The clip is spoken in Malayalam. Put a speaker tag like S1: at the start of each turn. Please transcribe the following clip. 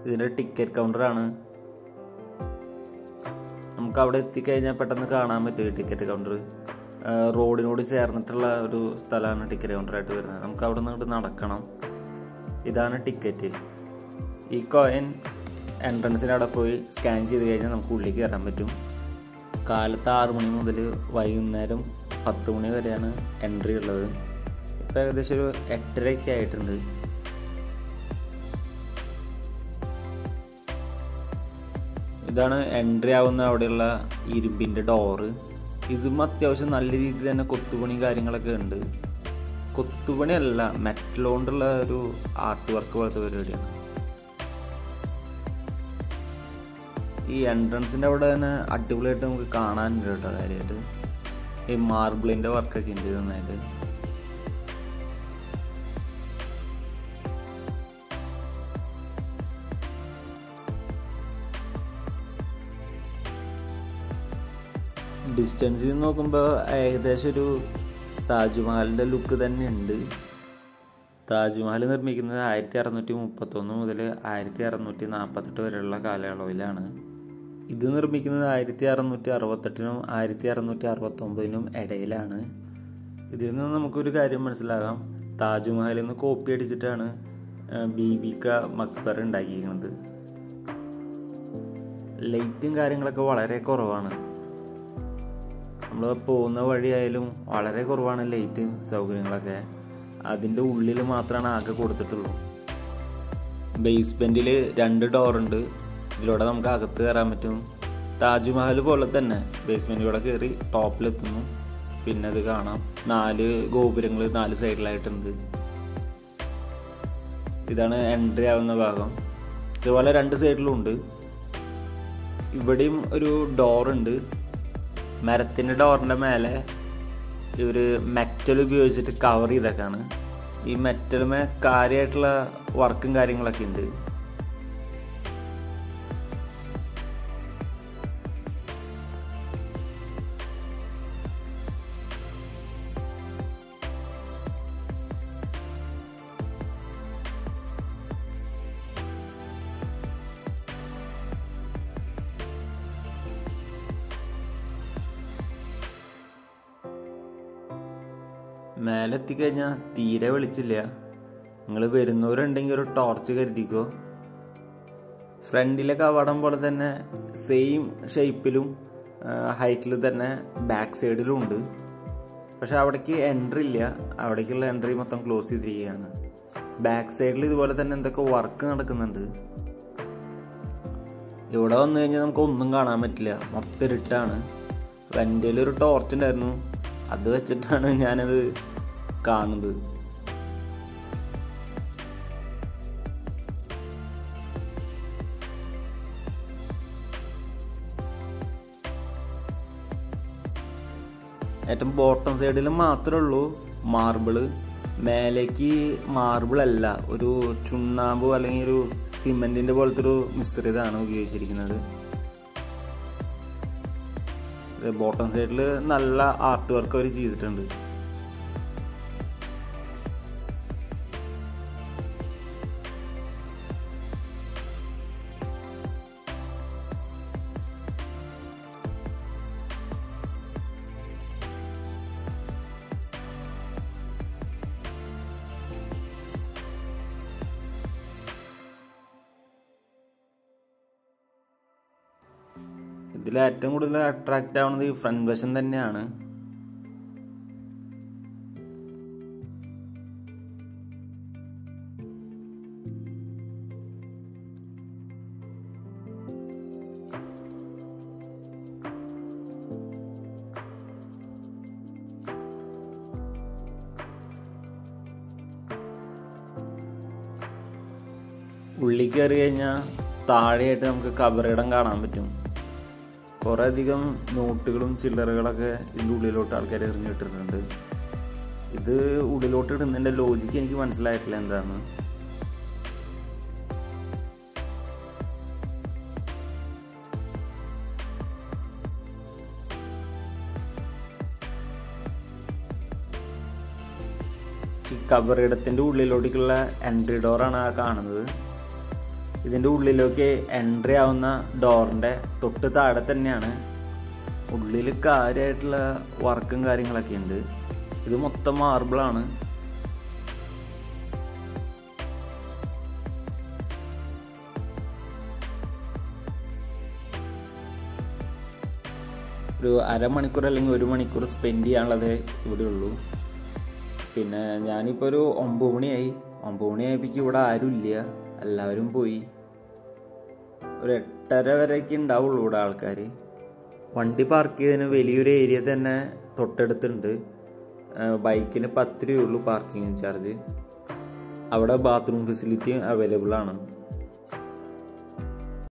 S1: ഇതിൻ്റെ ടിക്കറ്റ് കൗണ്ടറാണ് നമുക്ക് അവിടെ എത്തിക്കഴിഞ്ഞാൽ പെട്ടെന്ന് കാണാൻ പറ്റും ഈ ടിക്കറ്റ് കൗണ്ടർ റോഡിനോട് ചേർന്നിട്ടുള്ള ഒരു സ്ഥലമാണ് ടിക്കറ്റ് കൗണ്ടറായിട്ട് വരുന്നത് നമുക്ക് അവിടെ നിന്ന് നടക്കണം ഇതാണ് ടിക്കറ്റ് ഈ കോയിൻ എൻട്രൻസിൻ്റെ അവിടെ പോയി സ്കാൻ ചെയ്ത് കഴിഞ്ഞാൽ നമുക്ക് ഉള്ളിൽ കയറാൻ പറ്റും കാലത്ത് ആറ് മണി മുതൽ വൈകുന്നേരം പത്ത് മണി വരെയാണ് എൻട്രി ഉള്ളത് ഇപ്പോൾ ഏകദേശം ഒരു എട്ടരയൊക്കെ ആയിട്ടുണ്ട് ഇതാണ് എൻട്രി ആവുന്ന അവിടെയുള്ള ഇരുമ്പിൻ്റെ ഡോറ് ഇതും അത്യാവശ്യം നല്ല രീതിയിൽ തന്നെ കൊത്തുപണി കാര്യങ്ങളൊക്കെ ഉണ്ട് കൊത്തുപണി അല്ല മെറ്റൽ കൊണ്ടുള്ള ഒരു ആർട്ട് വർക്ക് പോലത്തെ പരിപാടിയാണ് ഈ എൻട്രൻസിൻ്റെ അവിടെ തന്നെ അടിപൊളിയായിട്ട് നമുക്ക് കാണാനുണ്ട് കേട്ടോ കാര്യമായിട്ട് ഈ മാർബിളിൻ്റെ വർക്കൊക്കെ ഉണ്ട് നന്നായിട്ട് ഡിസ്റ്റൻസിൽ നിന്ന് നോക്കുമ്പോൾ ഏകദേശം ഒരു താജ്മഹലിൻ്റെ ലുക്ക് തന്നെ ഉണ്ട് താജ്മഹൽ നിർമ്മിക്കുന്നത് ആയിരത്തി അറുന്നൂറ്റി മുപ്പത്തൊന്ന് മുതൽ ആയിരത്തി അറുന്നൂറ്റി നാൽപ്പത്തെട്ട് വരെയുള്ള കാലയളവിലാണ് ഇത് നിർമ്മിക്കുന്നത് ആയിരത്തി അറുന്നൂറ്റി അറുപത്തെട്ടിനും ആയിരത്തി അറുന്നൂറ്റി അറുപത്തൊമ്പതിനും ഇടയിലാണ് ഇതിൽ നിന്ന് നമുക്കൊരു കാര്യം മനസ്സിലാകാം താജ്മഹലിൽ നിന്ന് കോപ്പി അടിച്ചിട്ടാണ് ബീബിക്ക മക്ബർ ഉണ്ടാക്കിയിരിക്കുന്നത് ലൈറ്റും കാര്യങ്ങളൊക്കെ വളരെ കുറവാണ് നമ്മൾ പോകുന്ന വഴിയായാലും വളരെ കുറവാണ് ലൈറ്റ് സൗകര്യങ്ങളൊക്കെ അതിൻ്റെ ഉള്ളിൽ മാത്രമാണ് ആകെ കൊടുത്തിട്ടുള്ളൂ ബേസ്മെൻറ്റിൽ രണ്ട് ഡോറുണ്ട് ഇതിലൂടെ നമുക്ക് അകത്ത് കയറാൻ പറ്റും താജ്മഹൽ പോലെ തന്നെ ബേസ്മെൻറ്റിലൂടെ കയറി ടോപ്പിലെത്തുന്നു പിന്നെ അത് കാണാം നാല് ഗോപുരങ്ങൾ നാല് സൈഡിലായിട്ടുണ്ട് ഇതാണ് എൻട്രി ആവുന്ന ഭാഗം ഇതുപോലെ രണ്ട് സൈഡിലും ഉണ്ട് ഇവിടെയും ഒരു ഡോറുണ്ട് മരത്തിൻ്റെ ഡോറിൻ്റെ മേലെ ഇവർ മെറ്റൽ ഉപയോഗിച്ചിട്ട് കവർ ചെയ്തേക്കാണ് ഈ മെറ്റലുമേ കാര്യമായിട്ടുള്ള വർക്കും കാര്യങ്ങളൊക്കെ ഉണ്ട് മേലെ എത്തിക്കഴിഞ്ഞാൽ തീരെ വെളിച്ചില്ല നിങ്ങൾ വരുന്നവരുണ്ടെങ്കിൽ ഒരു ടോർച്ച് കരുതിക്കോ ഫ്രണ്ടിലെ കവാടം പോലെ തന്നെ സെയിം ഷേപ്പിലും ഹൈറ്റിൽ തന്നെ ബാക്ക് സൈഡിലും ഉണ്ട് പക്ഷെ അവിടേക്ക് എൻട്രി ഇല്ല അവിടേക്കുള്ള എൻട്രി മൊത്തം ക്ലോസ് ചെയ്തിരിക്കുകയാണ് ബാക്ക് സൈഡിൽ ഇതുപോലെ തന്നെ എന്തൊക്കെ വർക്ക് നടക്കുന്നുണ്ട് ഇവിടെ വന്നു കഴിഞ്ഞാൽ നമുക്ക് ഒന്നും കാണാൻ പറ്റില്ല മൊത്തം ഇരുട്ടാണ് എൻ്റെ ഒരു ടോർച്ച് ഉണ്ടായിരുന്നു അത് വെച്ചിട്ടാണ് ഞാനത് കാണുന്നത് ഏറ്റവും ബോട്ടം സൈഡിൽ മാത്രമേ ഉള്ളൂ മാർബിള് മേലേക്ക് മാർബിൾ അല്ല ഒരു ചുണ്ണാമ്പ് അല്ലെങ്കിൽ ഒരു സിമെന്റിന്റെ പോലത്തെ ഒരു മിശ്രിതമാണ് ഉപയോഗിച്ചിരിക്കുന്നത് ബോട്ടം സൈഡിൽ നല്ല ആർട്ട് വർക്ക് അവർ ചെയ്തിട്ടുണ്ട് ഇതിൽ ഏറ്റവും കൂടുതൽ അട്രാക്റ്റ് ആവുന്നത് ഈ ഫ്രണ്ട് വശം തന്നെയാണ് ഉള്ളിൽ കയറി കഴിഞ്ഞാൽ താഴെയായിട്ട് നമുക്ക് കബറിടം കാണാൻ പറ്റും കുറേ അധികം നോട്ടുകളും ചില്ലറകളൊക്കെ ഇതിൻ്റെ ഉള്ളിലോട്ട് ആൾക്കാർ എറിഞ്ഞിട്ടിട്ടുണ്ട് ഇത് ഉള്ളിലോട്ട് ഇടുന്നതിൻ്റെ ലോജിക്ക് എനിക്ക് മനസ്സിലായിട്ടില്ല എന്താണ് ഈ കബറിടത്തിൻ്റെ ഉള്ളിലോട്ടേക്കുള്ള എൻട്രി ഡോറാണ് ആ കാണുന്നത് ഇതിൻ്റെ ഉള്ളിലേക്ക് എൻട്രി ആവുന്ന ഡോറിൻ്റെ തൊട്ട് താഴെ തന്നെയാണ് ഉള്ളിൽ കാര്യമായിട്ടുള്ള വർക്കും കാര്യങ്ങളൊക്കെ ഉണ്ട് ഇത് മൊത്തം മാർബിളാണ് ഒരു അരമണിക്കൂർ അല്ലെങ്കിൽ ഒരു മണിക്കൂർ സ്പെൻഡ് ചെയ്യാനുള്ളത് ഇവിടെ ഉള്ളൂ പിന്നെ ഞാനിപ്പോൾ ഒരു ഒമ്പത് മണിയായി ഒമ്പത് മണിയായപ്പോഴേക്കും ഇവിടെ ആരുമില്ല എല്ലാവരും പോയി ഒരു എട്ടര വരെയൊക്കെ ഉണ്ടാവുള്ളൂ ഇവിടെ ആൾക്കാർ വണ്ടി പാർക്ക് ചെയ്തതിന് വലിയൊരു ഏരിയ തന്നെ തൊട്ടടുത്തുണ്ട് ബൈക്കിന് പത്ത് രൂപയുള്ളൂ പാർക്കിംഗ് ചാർജ് അവിടെ ബാത്റൂം ഫെസിലിറ്റി അവൈലബിൾ ആണ്